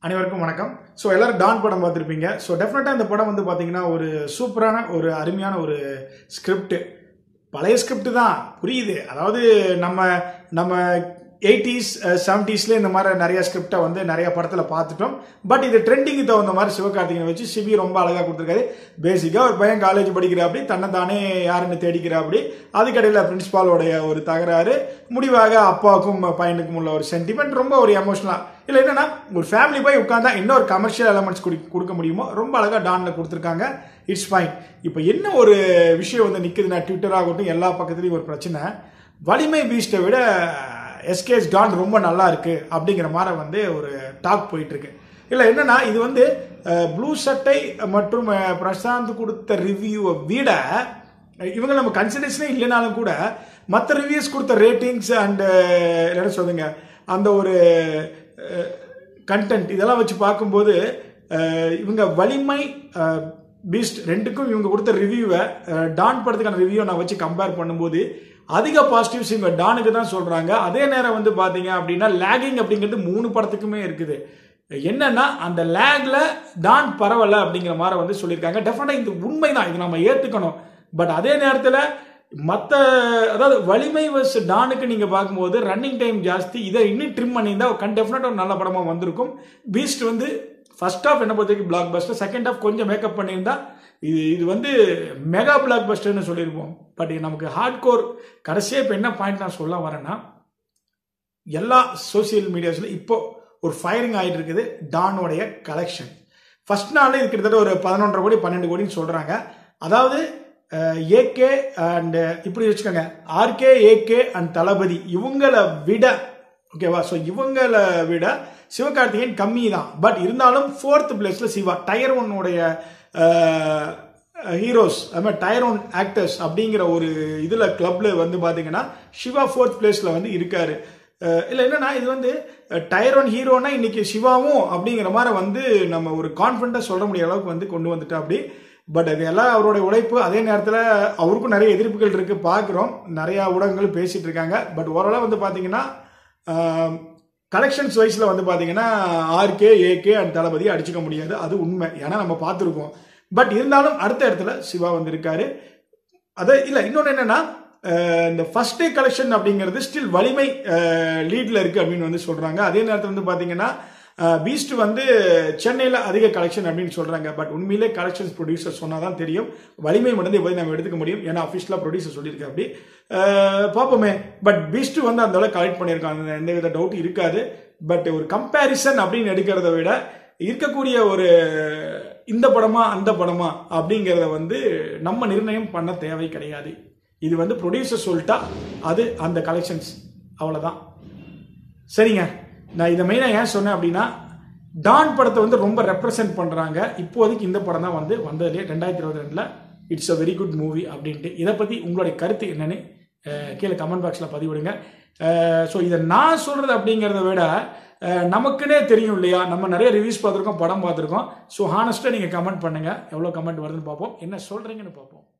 அனைவருக்கும் வணக்கம் ஸோ எல்லாரும் டான் படம் பார்த்துருப்பீங்க ஸோ டெஃபினட்டாக இந்த படம் வந்து பார்த்தீங்கன்னா ஒரு சூப்பரான ஒரு அருமையான ஒரு ஸ்கிரிப்ட் பழைய ஸ்கிரிப்ட் தான் புரியுது அதாவது நம்ம நம்ம எயிட்டிஸ் செவன்டீஸ்ல இந்த மாதிரி நிறைய ஸ்கிரிப்டை வந்து நிறைய படத்தில் பார்த்துட்டோம் பட் இது ட்ரெண்டிங்கு தகுந்த மாதிரி சிவகார்த்திகனை வச்சு சிவி ரொம்ப அழகாக கொடுத்துருக்காரு பேசிக்காக ஒரு பையன் காலேஜ் படிக்கிறாப்படி தன்னை தானே யாருன்னு தேடிக்கிறாப்படி அதுக்கடையில் பிரின்சிபாலோடைய ஒரு தகராறு முடிவாக அப்பாவுக்கும் பையனுக்கும் உள்ள ஒரு சென்டிமெண்ட் ரொம்ப ஒரு எமோஷனலாக இல்லை என்னன்னா ஒரு ஃபேமிலி போய் உட்காந்தா இன்னொரு கமர்ஷியல் எலமெண்ட்ஸ் கொடுக்க முடியுமோ ரொம்ப அழகாக டானில் கொடுத்துருக்காங்க இட்ஸ் ஃபைன் இப்போ என்ன ஒரு விஷயம் வந்து நிற்குதுன்னா ட்விட்டர் ஆகட்டும் எல்லா பக்கத்துலேயும் ஒரு பிரச்சனை வலிமை பீஸ்ட்டை விட எஸ்கேஎஸ் டான் ரொம்ப நல்லா இருக்கு அப்படிங்கிற மாதிரி வந்து ஒரு டாக் போயிட்டு இருக்கு இல்லை என்னன்னா இது வந்து ப்ளூ சட்டை மற்றும் அஹ், பிரசாந்த் கொடுத்த ரிவ்யூவை விட இவங்க நம்ம கன்சிடரேஷனே இல்லைனாலும் கூட மற்ற ரிவ்யூஸ் கொடுத்த ரேட்டிங்ஸ் அண்ட் என்ன சொல்லுங்க அந்த ஒரு கண்டென்ட் இதெல்லாம் வச்சு பார்க்கும்போது அஹ், இவங்க வலிமை பீஸ்ட் ரெண்டுக்கும் இவங்க கொடுத்த ரிவ்யூவை டான் படத்துக்கான ரிவ்யூவை நான் வச்சு கம்பேர் பண்ணும்போது அதிக பாசிட்டிவ்ஸ் இவங்க டானுக்கு தான் சொல்றாங்க அதே நேரம் வந்து பாத்தீங்க அப்படின்னா லேகிங் அப்படிங்கிறது மூணு படத்துக்குமே இருக்குது என்னன்னா அந்த லேக்ல டான் பரவல அப்படிங்கிற மாதிரி வந்து சொல்லியிருக்காங்க டெஃபினட்டா இது உண்மைதான் இது நம்ம ஏத்துக்கணும் பட் அதே நேரத்தில் மற்ற அதாவது வலிமை வஸ் டானுக்கு நீங்க பார்க்கும்போது ரன்னிங் டைம் ஜாஸ்தி இதை இன்னும் ட்ரிம் பண்ணியிருந்தா கண் டெஃபினட்டாக ஒரு நல்ல படமா வந்திருக்கும் பீஸ்ட் வந்து ஃபர்ஸ்ட் ஹாஃப் என்ன பொறுத்த வரைக்கும் பிளாக் பஸ்டர் செகண்ட் ஹாஃப் கொஞ்சம் மேக்கப் பண்ணியிருந்தா இது இது வந்து மெகா பிளாக் பஸ்டர்னு சொல்லியிருப்போம் பட் நமக்கு ஹார்ட் கோர் கடைசியாக இப்போ என்ன பாயிண்ட் நான் சொல்ல வரேன்னா எல்லா சோசியல் மீடியாஸ்ல இப்போ ஒரு ஃபயரிங் ஆகிட்டு இருக்குது டானோடைய கலெக்ஷன் ஃபர்ஸ்ட் நாள் இது கிட்டத்தட்ட ஒரு பதினொன்றரை கோடி பன்னெண்டு கோடின்னு சொல்றாங்க அதாவது ஏகே அண்ட் இப்படி வச்சுக்கோங்க ஆர்கே ஏகே அண்ட் தளபதி இவங்களை விட ஓகேவா ஸோ இவங்களை விட சிவகார்த்திகேயன் கம்மி தான் பட் இருந்தாலும் ஃபோர்த் பிளேஸ்ல சிவா டயர் ஒன்னுடைய ஹீரோஸ் அது மாதிரி டயர் ஒன் ஆக்டர்ஸ் அப்படிங்கிற ஒரு இதில் கிளப்ல வந்து பார்த்தீங்கன்னா சிவா ஃபோர்த் பிளேஸில் வந்து இருக்காரு அஹ் இல்ல என்னன்னா இது வந்து டயர் ஒன் ஹீரோனா இன்னைக்கு சிவாவும் அப்படிங்கிற மாதிரி வந்து நம்ம ஒரு கான்ஃபிடண்டா சொல்ல முடிய அளவுக்கு வந்து கொண்டு வந்துட்டா அப்படி பட் அது எல்லாம் அவருடைய உழைப்பு அதே நேரத்தில் அவருக்கும் நிறைய எதிர்ப்புகள் இருக்கு பார்க்குறோம் நிறைய ஊடகங்கள் பேசிட்டு இருக்காங்க பட் ஓரளவு வந்து பார்த்தீங்கன்னா கலெக்ஷன்ஸ் வைஸில் வந்து பார்த்தீங்கன்னா ஆர்கே ஏகே அண்ட் தளபதி அடிச்சுக்க முடியாது அது உண்மை ஏன்னா நம்ம பார்த்துருக்கோம் பட் இருந்தாலும் அடுத்த இடத்துல சிவா வந்து இருக்காரு அது இல்லை இன்னொன்று என்னன்னா அஹ் இந்த ஃபர்ஸ்ட் டே கலெக்ஷன் அப்படிங்கிறது ஸ்டில் வலிமை லீட்ல இருக்கு அப்படின்னு வந்து சொல்றாங்க அதே நேரத்தில் வந்து பாத்தீங்கன்னா பீஸ்ட் வந்து சென்னையில் அதிக கலெக்ஷன் அப்படின்னு சொல்றாங்க பட் உண்மையிலே கலெக்ஷன்ஸ் ப்ரொடியூசர் சொன்னாதான் தெரியும் வலிமை மட்டும் எப்படி நம்ம எடுத்துக்க முடியும் ஏன்னா அஃபிஷியலாக ப்ரொடியூசர் சொல்லியிருக்க அப்படி அஹ் பார்ப்போமே பட் பீஸ்ட் வந்து அந்த அளவுக்கு கலெக்ட் பண்ணியிருக்காங்க எந்த வித டவுட் இருக்காது பட் ஒரு கம்பேரிசன் அப்படின்னு எடுக்கிறத விட இருக்கக்கூடிய ஒரு இந்த படமா அந்த படமா அப்படிங்கிறத வந்து நம்ம நிர்ணயம் பண்ண தேவை கிடையாது இது வந்து ப்ரொடியூசர் சொல்லிட்டா அது அந்த கலெக்ஷன்ஸ் அவ்வளோதான் சரிங்க நான் இதை மெயினாக ஏன் சொன்னேன் அப்படின்னா டான் படத்தை வந்து ரொம்ப ரெப்ரசென்ட் பண்ணுறாங்க இப்போதைக்கு இந்த படம் தான் வந்து வந்ததுலேயே ரெண்டாயிரத்தி இருபத்தி ரெண்டில் it's a very good movie அப்படின்ட்டு இதை பற்றி உங்களுடைய கருத்து என்னன்னு அஹ், கீழே கமெண்ட் பாக்ஸில் பதிவிடுங்க ஸோ இதை நான் சொல்கிறது அப்படிங்கிறத விட அஹ், நமக்குன்னே தெரியும் இல்லையா நம்ம நிறைய ரிவ்யூஸ் பார்த்துருக்கோம் படம் பார்த்துருக்கோம் ஸோ ஹானஸ்ட்டாக நீங்கள் கமெண்ட் பண்ணுங்கள் எவ்வளோ கமெண்ட் வருதுன்னு பார்ப்போம் என்ன சொல்கிறீங்கன்னு பார்ப்போம்